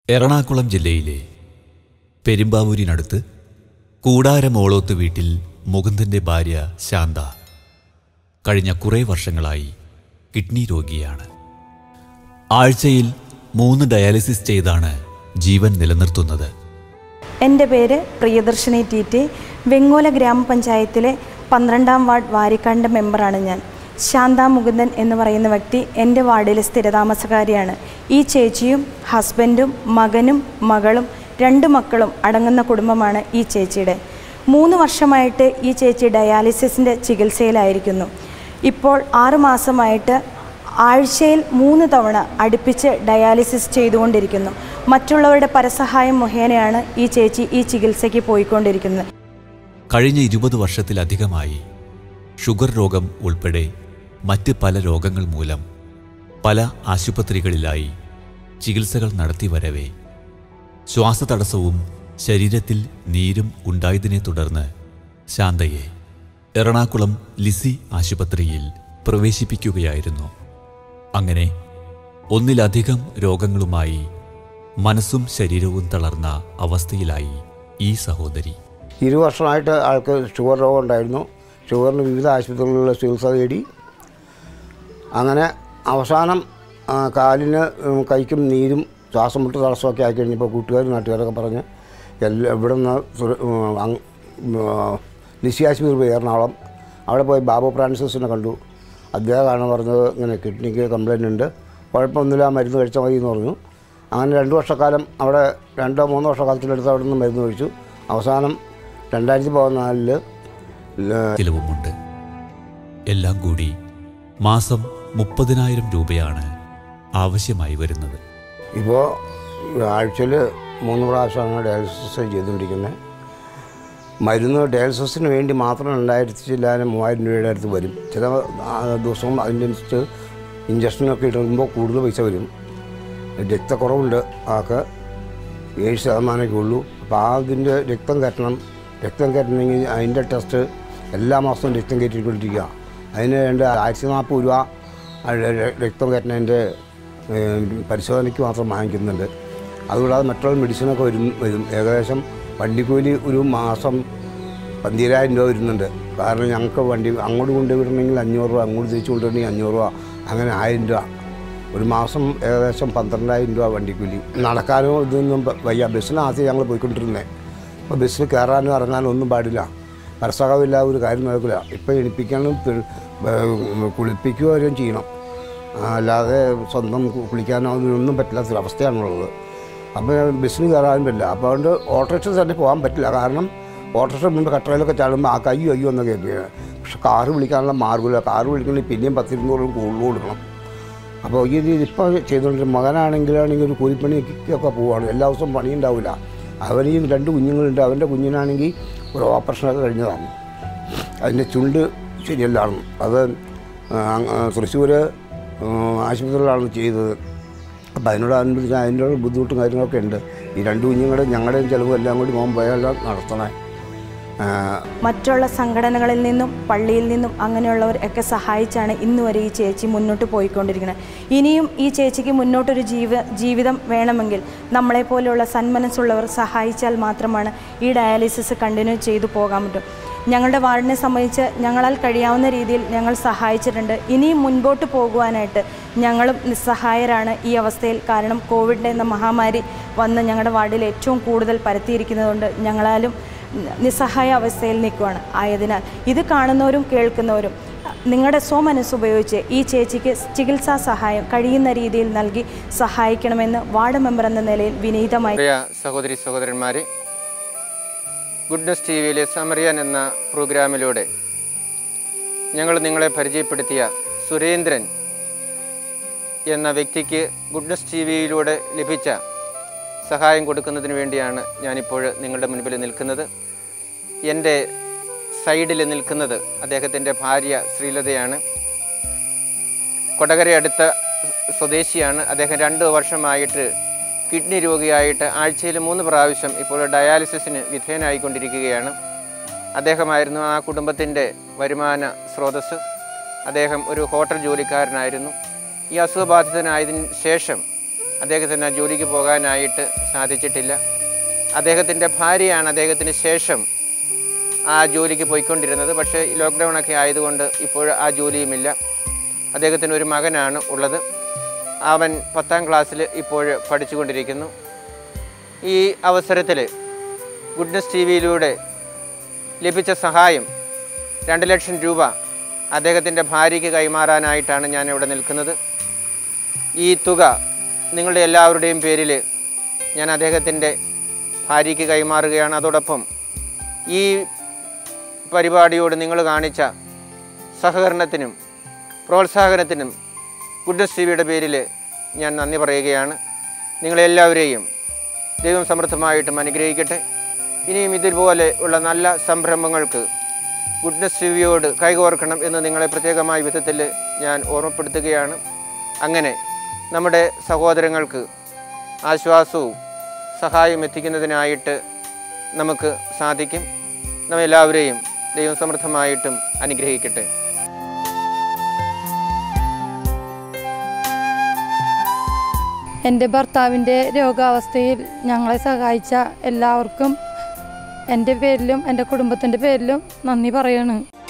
എറണാകുളം ജില്ലയിലെ പെരുമ്പാവൂരിനടുത്ത് കൂടാരമോളോത്ത് വീട്ടിൽ മുകുന്ദന്റെ ഭാര്യ ശാന്ത കഴിഞ്ഞ കുറേ വർഷങ്ങളായി കിഡ്നി രോഗിയാണ് ആഴ്ചയിൽ മൂന്ന് ഡയാലിസിസ് ചെയ്താണ് ജീവൻ നിലനിർത്തുന്നത് എൻ്റെ പേര് പ്രിയദർശിനി ടി ടി വെങ്ങോല ഗ്രാമപഞ്ചായത്തിലെ പന്ത്രണ്ടാം വാർഡ് വാരിക്കാടിൻ്റെ മെമ്പറാണ് ഞാൻ ശാന്ത മുകുന്ദൻ എന്ന് പറയുന്ന വ്യക്തി എൻ്റെ വാർഡിലെ സ്ഥിരതാമസക്കാരിയാണ് ഈ ചേച്ചിയും ഹസ്ബൻഡും മകനും മകളും രണ്ട് മക്കളും അടങ്ങുന്ന കുടുംബമാണ് ഈ ചേച്ചിയുടെ മൂന്ന് വർഷമായിട്ട് ഈ ചേച്ചി ഡയാലിസിസിൻ്റെ ചികിത്സയിലായിരിക്കുന്നു ഇപ്പോൾ ആറ് മാസമായിട്ട് ആഴ്ചയിൽ മൂന്ന് തവണ അടുപ്പിച്ച് ഡയാലിസിസ് ചെയ്തുകൊണ്ടിരിക്കുന്നു മറ്റുള്ളവരുടെ പരസഹായം മുഖേനയാണ് ഈ ചേച്ചി ഈ ചികിത്സയ്ക്ക് പോയിക്കൊണ്ടിരിക്കുന്നത് കഴിഞ്ഞ ഇരുപത് വർഷത്തിലധികമായി ഷുഗർ രോഗം ഉൾപ്പെടെ മറ്റ് പല രോഗങ്ങൾ മൂലം പല ആശുപത്രികളിലായി ചികിത്സകൾ നടത്തി വരവേ ശ്വാസതടസ്സവും ശരീരത്തിൽ നീരും ഉണ്ടായതിനെ തുടർന്ന് ശാന്തയെ എറണാകുളം ലിസി ആശുപത്രിയിൽ പ്രവേശിപ്പിക്കുകയായിരുന്നു അങ്ങനെ ഒന്നിലധികം രോഗങ്ങളുമായി മനസ്സും ശരീരവും തളർന്ന അവസ്ഥയിലായി ഈ സഹോദരി ഇരു വർഷമായിട്ട് ആൾക്ക് ഷുഗർ രോഗം ഉണ്ടായിരുന്നു ഷുഗറിന് വിവിധ ആശുപത്രികളിൽ ചികിത്സ തേടി അങ്ങനെ അവസാനം ആ, കാലിന് ഉം, കൈക്കും നീരും ശ്വാസം മുട്ട് തടസ്സമൊക്കെ ആയി കഴിഞ്ഞപ്പോൾ കൂട്ടുകാരും നാട്ടുകാരൊക്കെ പറഞ്ഞ് എല്ലാ ഇവിടെ നിന്ന് സുര- ഉം, അങ് ഉം, ആ, ലിസി ആശുപത്രി പോയി എറണാകുളം അവിടെ പോയി ബാബു ഫ്രാൻസിസിനെ കണ്ടു അദ്ദേഹമാണ് പറഞ്ഞത് ഇങ്ങനെ കിഡ്നിക്ക് കംപ്ലൈൻ്റ് ഉണ്ട് കുഴപ്പമൊന്നുമില്ല മരുന്ന് കഴിച്ചാൽ മതി എന്ന് പറഞ്ഞു അങ്ങനെ രണ്ട് വർഷക്കാലം അവിടെ രണ്ടോ മൂന്നോ വർഷക്കാലത്തിനടുത്ത് അവിടെ നിന്ന് മരുന്ന് കഴിച്ചു അവസാനം രണ്ടായിരത്തി പതിനാലില് ചിലവുമുണ്ട് എല്ലാം കൂടി മാസം മുപ്പതിനായിരം രൂപയാണ് ആവശ്യമായി വരുന്നത് ഇപ്പോൾ ആഴ്ചയിൽ മൂന്ന് പ്രാവശ്യമാണ് ഡയാലിസിസ് ചെയ്തുകൊണ്ടിരിക്കുന്നത് മരുന്ന് ഡയാലിസിസിന് വേണ്ടി മാത്രം രണ്ടായിരത്തി ചില്ലാനും മൂവായിരം രൂപയുടെ അടുത്ത് വരും ചില ആ, ദിവസവും അതിനനുസരിച്ച് ഇഞ്ചക്ഷനൊക്കെ ഇടുമ്പോൾ കൂടുതൽ പൈസ വരും രക്തക്കുറവുണ്ട് ആൾക്ക് ഏഴ് ശതമാനമൊക്കെ ഉള്ളൂ അപ്പോൾ അതിൻ്റെ രക്തം കയറ്റണം രക്തം കയറ്റണമെങ്കിൽ അതിൻ്റെ ടെസ്റ്റ് എല്ലാ മാസവും രക്തം കയറ്റിക്കൊണ്ടിരിക്കുക അതിന് വേണ്ട ആയിരത്തി നാൽപ്പത് രൂപ ആ ര- ര- രക്തം കയറ്റുന്നതിൻ്റെ ഏഹ്, പരിശോധനയ്ക്ക് മാത്രം വാങ്ങിക്കുന്നുണ്ട് അതുകൂടാതെ മറ്റുള്ള മെഡിസിനൊക്കെ വരും വരും ഏകദേശം വണ്ടിക്കൂലി ഒരു മാസം പന്തിരായിരം രൂപ വരുന്നുണ്ട് കാരണം ഞങ്ങൾക്ക് വണ്ടി അങ്ങോട്ട് കൊണ്ടുവിടണമെങ്കിൽ അഞ്ഞൂറ് രൂപ അങ്ങോട്ട് തിരിച്ചു കൊണ്ടുവരണമെങ്കിൽ അഞ്ഞൂറ് രൂപ അങ്ങനെ ആയിരം രൂപ ഒരു മാസം ഏകദേശം പന്ത്രണ്ടായിരം രൂപ വണ്ടിക്കൂലി നടക്കാനോ ഇതൊന്നും പ- വയ്യ ബസ്സിനകത്ത് ഞങ്ങൾ പോയിക്കൊണ്ടിരുന്നത് അപ്പോൾ ബസ്സിൽ കയറാനോ ഇറങ്ങാനോ ഒന്നും പാടില്ല പരസകമില്ല ഒരു കാര്യം നടക്കില്ല ഇപ്പോൾ എണിപ്പിക്കാനും പി- ഏഹ് കുളിപ്പിക്കുകയോ ചെയ്യണം ആ, അല്ലാതെ സ്വന്തം കു- കുളിക്കാനോ അതിനൊന്നും പറ്റില്ലാത്തൊരവസ്ഥയാണുള്ളത് അപ്പോൾ ബസ്സിന് കയറാനും പറ്റില്ല അപ്പോൾ അതുകൊണ്ട് ഓട്ടോറിക്ഷ തന്നെ പോകാൻ പറ്റില്ല കാരണം ഓട്ടോറിക്ഷ മുമ്പ് കട്ടറയിലൊക്കെ ചാടുമ്പോൾ ആ കയ്യോ അയ്യോ എന്നൊക്കെ കേൾക്കുക പക്ഷെ കാറ് വിളിക്കാനുള്ള മാർഗ്ഗമില്ല കാറ് വിളിക്കണമെങ്കിൽ പിന്നെയും പത്തിരുന്നൂറ് കൂടുതൽ കൊടുക്കണം അപ്പോൾ ഈ രീതി ഇപ്പോൾ ചെയ്തുകൊണ്ടിരുന്ന മകനാണെങ്കിലാണെങ്കിൽ ഒരു കൂലിപ്പണിക്കൊക്കെ പോവുകയാണ് എല്ലാ ദിവസവും പണി ഉണ്ടാവില്ല അവനെയും രണ്ട് കുഞ്ഞുങ്ങളുണ്ട് അവൻ്റെ കുഞ്ഞിനാണെങ്കിൽ ഒരു ഓപ്പറേഷനൊക്കെ കഴിഞ്ഞതാണ് അതിൻ്റെ ചുണ്ട് ശരിയല്ലായിരുന്നു അത് തൃശ്ശൂർ ആശുപത്രിയിലാണ് ചെയ്തത് അപ്പം അതിനോടനുബന്ധിച്ച് അതിൻ്റെ ബുദ്ധിമുട്ടും കാര്യങ്ങളൊക്കെ ഉണ്ട് ഈ രണ്ട് കുഞ്ഞുങ്ങളുടെ ഞങ്ങളുടെയും ചിലവും എല്ലാം കൂടി മോൻ പോയാലും നടത്തണേ ആ, മറ്റുള്ള സംഘടനകളിൽ നിന്നും പള്ളിയിൽ നിന്നും അങ്ങനെയുള്ളവർ ഒക്കെ സഹായിച്ചാണ് ഇന്ന് വരെ ഈ ചേച്ചി മുന്നോട്ട് പോയിക്കൊണ്ടിരിക്കുന്നത് ഇനിയും ഈ ചേച്ചിക്ക് മുന്നോട്ടൊരു ജീവ ജീവിതം വേണമെങ്കിൽ നമ്മളെപ്പോലെയുള്ള സന്മനസ്സുള്ളവർ സഹായിച്ചാൽ മാത്രമാണ് ഈ ഡയാലിസിസ് കണ്ടിന്യൂ ചെയ്തു പോകാൻ പറ്റും ഞങ്ങളുടെ വാർഡിനെ സംബന്ധിച്ച് ഞങ്ങളാൽ കഴിയാവുന്ന രീതിയിൽ ഞങ്ങൾ സഹായിച്ചിട്ടുണ്ട് ഇനിയും മുൻപോട്ട് പോകുവാനായിട്ട് ഞങ്ങളും നിസ്സഹായരാണ് ഈ അവസ്ഥയിൽ കാരണം കോവിഡ് എന്ന മഹാമാരി വന്ന് ഞങ്ങളുടെ വാർഡിൽ ഏറ്റവും കൂടുതൽ പരത്തിയിരിക്കുന്നതുകൊണ്ട് ഞങ്ങളാലും നിസ്സഹായ അവസ്ഥയിൽ നിൽക്കുകയാണ് ആയതിനാൽ ഇത് കാണുന്നവരും കേൾക്കുന്നവരും നിങ്ങളുടെ സ്വമനസ് ഉപയോഗിച്ച് ഈ ചേച്ചിക്ക് ചികിത്സാ സഹായം കഴിയുന്ന രീതിയിൽ നൽകി സഹായിക്കണമെന്ന് വാർഡ് മെമ്പർ എന്ന നിലയിൽ വിനീതമായി പ്രിയ സഹോദരി സഹോദരന്മാരെ ഗുഡ്നസ് ടി വിയിലെ സമറിയാൻ എന്ന പ്രോഗ്രാമിലൂടെ ഞങ്ങൾ നിങ്ങളെ പരിചയപ്പെടുത്തിയ സുരേന്ദ്രൻ എന്ന വ്യക്തിക്ക് ഗുഡ്നസ് ടി വിയിലൂടെ ലഭിച്ച സഹായം കൊടുക്കുന്നതിന് വേണ്ടിയാണ് ഞാനിപ്പോൾ നിങ്ങളുടെ മുൻപിൽ നിൽക്കുന്നത് എൻ്റെ സൈഡിൽ നിൽക്കുന്നത് അദ്ദേഹത്തിൻ്റെ ഭാര്യ ശ്രീലതയാണ് കൊടകര അടുത്ത സ്വദേശിയാണ് അദ്ദേഹം രണ്ട് വർഷമായിട്ട് കിഡ്നി രോഗിയായിട്ട് ആഴ്ചയിൽ മൂന്ന് പ്രാവശ്യം ഇപ്പോൾ ഡയാലിസിസിന് വിധേയനായിക്കൊണ്ടിരിക്കുകയാണ് അദ്ദേഹമായിരുന്നു ആ കുടുംബത്തിൻ്റെ വരുമാന സ്രോതസ്സ് അദ്ദേഹം ഒരു ഹോട്ടൽ ജോലിക്കാരനായിരുന്നു ഈ അസുഖബാധിതനായതിന് ശേഷം അദ്ദേഹത്തിന് ആ ജോലിക്ക് പോകാനായിട്ട് സാധിച്ചിട്ടില്ല അദ്ദേഹത്തിൻ്റെ ഭാര്യയാണ് അദ്ദേഹത്തിന് ശേഷം ആ ജോലിക്ക് പോയിക്കൊണ്ടിരുന്നത് പക്ഷേ ഈ ലോക്ക്ഡൗൺ ഒക്കെ ആയതുകൊണ്ട് ഇപ്പോൾ ആ ജോലിയുമില്ല അദ്ദേഹത്തിന് ഒരു മകനാണ് ഉള്ളത് അവൻ പത്താം ക്ലാസ്സിൽ ഇപ്പോൾ പഠിച്ചുകൊണ്ടിരിക്കുന്നു ഈ അവസരത്തിൽ ഗുഡ്നസ് ടി വിയിലൂടെ ലഭിച്ച സഹായം രണ്ട് ലക്ഷം രൂപ അദ്ദേഹത്തിൻ്റെ ഭാര്യയ്ക്ക് കൈമാറാനായിട്ടാണ് ഞാൻ ഇവിടെ നിൽക്കുന്നത് ഈ തുക നിങ്ങളുടെ എല്ലാവരുടെയും പേരിൽ ഞാൻ അദ്ദേഹത്തിൻ്റെ ഭാര്യയ്ക്ക് കൈമാറുകയാണ് അതോടൊപ്പം ഈ പരിപാടിയോട് നിങ്ങൾ കാണിച്ച സഹകരണത്തിനും പ്രോത്സാഹനത്തിനും ഗുഡ്നസ് ടി വിയുടെ പേരിൽ ഞാൻ നന്ദി പറയുകയാണ് നിങ്ങളെല്ലാവരെയും ദൈവം സമൃദ്ധമായിട്ടും അനുഗ്രഹിക്കട്ടെ ഇനിയും ഇതുപോലെ ഉള്ള നല്ല സംരംഭങ്ങൾക്ക് ഗുഡ്നസ് ടി വിയോട് കൈകോർക്കണം എന്ന് നിങ്ങളെ പ്രത്യേകമായ വിധത്തിൽ ഞാൻ ഓർമ്മപ്പെടുത്തുകയാണ് അങ്ങനെ നമ്മുടെ സഹോദരങ്ങൾക്ക് ആശ്വാസവും സഹായം എത്തിക്കുന്നതിനായിട്ട് നമുക്ക് സാധിക്കും നമ്മെല്ലാവരെയും ദൈവം സമൃദ്ധമായിട്ടും അനുഗ്രഹിക്കട്ടെ എൻ്റെ ഭർത്താവിൻ്റെ രോഗാവസ്ഥയിൽ ഞങ്ങളെ സഹായിച്ച എല്ലാവർക്കും എൻ്റെ പേരിലും എൻ്റെ കുടുംബത്തിൻ്റെ പേരിലും നന്ദി പറയണം